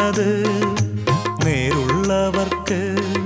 പാടുന്നത് നേരുള്ളവർക്ക്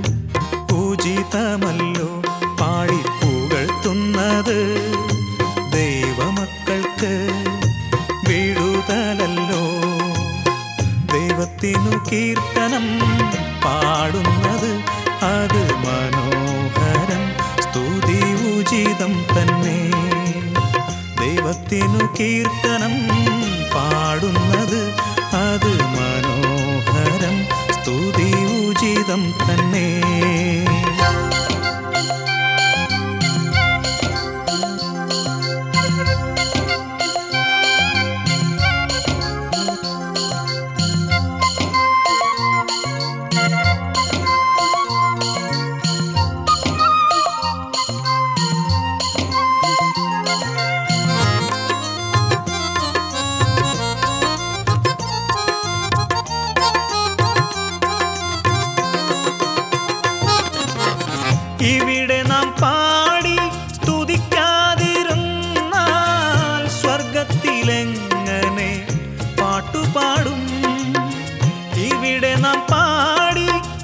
ഉചിതമല്ലോ പാടിപ്പുകഴ്ത്തുന്നത് ദൈവമക്കൾക്ക് വിടുതലല്ലോ ദൈവത്തിനു കീർത്തനം പാടുന്നത് അത് മനോഹരം സ്തുതി ഉചിതം തന്നെ ദൈവത്തിനു കീർത്തനം പാടുന്നത് അത് മനോഹരം സ്തുതി ഉചിതം തന്നെ ഇവിടെ നാം പാടി സ്തുതിക്കാതിരുന്നാൽ സ്വർഗത്തിലെങ്ങനെ പാട്ടുപാടും ഇവിടെ നാം പാടി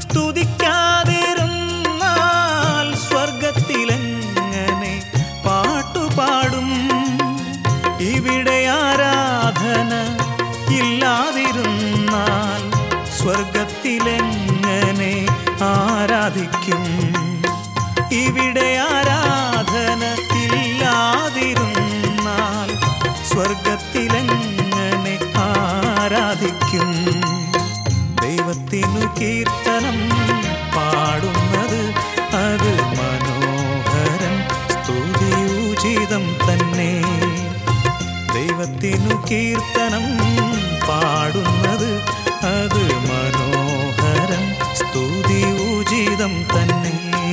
സ്തുതിക്കാതിരുന്നാൽ സ്വർഗത്തിലെങ്ങനെ പാട്ടുപാടും ഇവിടെ ആരാധന ഇല്ലാതിരുന്നാൽ സ്വർഗത്തിലെങ്ങനെ ആരാധിക്കും ഇവിടെ ആരാധന ഇല്ലാതിരുന്നാൽ സ്വർഗത്തിലെങ്ങനെ ആരാധിക്കും ദൈവത്തിനു കീർത്തനം പാടുന്നത് അത് മനോഹരം സ്തുതിയുചിതം തന്നെ ദൈവത്തിനു കീർത്തനം പാടുന്നത് അത് മനോഹരം സ്തുതി ഉചിതം തന്നെ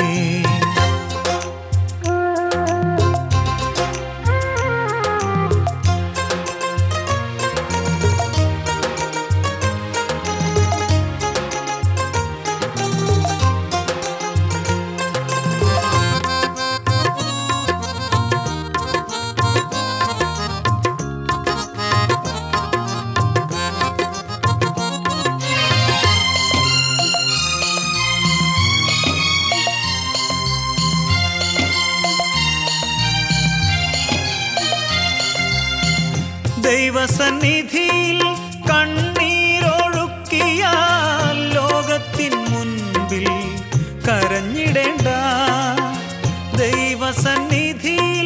ദൈവസന്നിധിയിൽ കണ്ണീരൊഴുക്കിയാൽ ലോകത്തിൻ മുൻപിൽ കരഞ്ഞിടേണ്ട ദൈവസന്നിധിയിൽ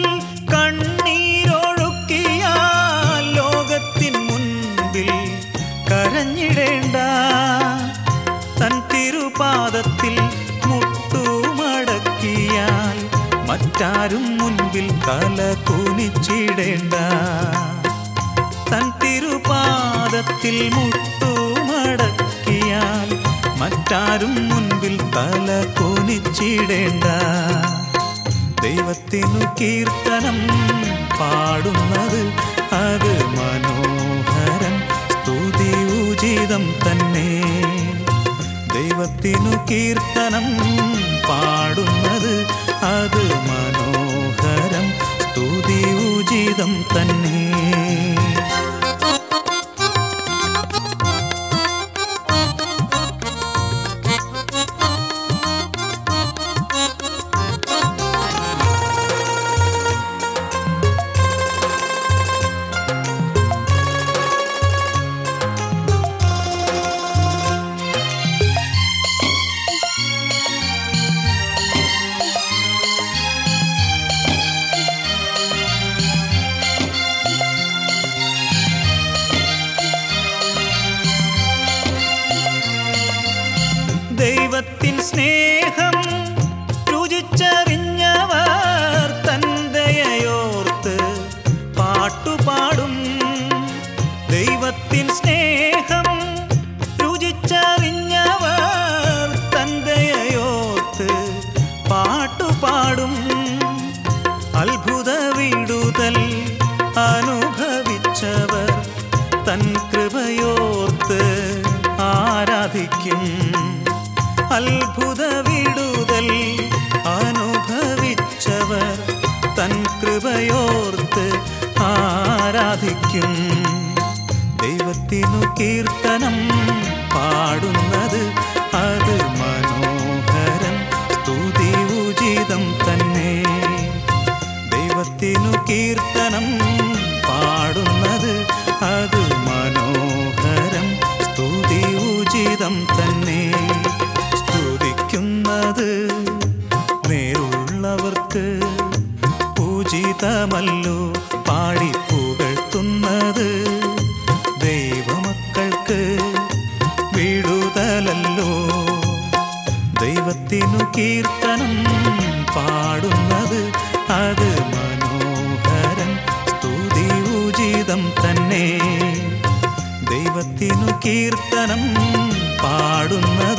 കണ്ണീരൊഴുക്കിയാൽ ലോകത്തിൻ മുൻപിൽ കരഞ്ഞിടേണ്ട തൻ തിരുപാദത്തിൽ മുട്ടുമടക്കിയാൽ മറ്റാരും മുൻപിൽ തല കുനിച്ചിടേണ്ട തൻ തിരുപാദത്തിൽ മുട്ടുമടക്കിയാൽ മറ്റാരും മുൻപിൽ തല കുനിച്ചിടേണ്ട ദൈവത്തിനു കീർത്തനം പാടുന്നത് അത് മനോഹരം സ്തുതി ഉചിതം തന്നെ ദൈവത്തിനു കീർത്തനം പാടുന്നത് അത് മനോഹരം സ്തുതി ഉചിതം തന്നെ ദൈവത്തിൻ സ്നേഹം രുചിച്ചറിഞ്ഞവർ തന്തയോർത്ത് പാട്ടുപാടും ദൈവത്തിൻ സ്നേഹം രുചിച്ചറിഞ്ഞവർ തന്തയോർത്ത് പാട്ടുപാടും അത്ഭുത വിടുതൽ അനുഭവിച്ചവർ തൻ കൃപയോർത്ത് ആരാധിക്കും അത്ഭുത വിടുതൽ അനുഭവിച്ചവർ തൻ കൃപയോർത്ത് ആരാധിക്കും ദൈവത്തിനു കീർത്തനം പാടുന്നത് അത് മനോഹരം സ്തുതി ഉചിതം തന്നെ ദൈവത്തിനു കീർത്തനം പാടുന്നത് അത് മനോഹരം സ്തുതി ഉചിതം തന്നെ സ്തുതിക്കുന്നത് നേരുള്ളവർക്ക് ഉചിതമല്ലോ പാടി പുകഴ്ത്തുന്നത് ദൈവമക്കൾക്ക് വിടുതലല്ലോ ദൈവത്തിനു കീർത്തനം പാടുന്നത് അത് മനോഹരം സ്തുതി ഉചിതം തന്നെ ദൈവത്തിനു കീർത്തനം പാടുന്നത്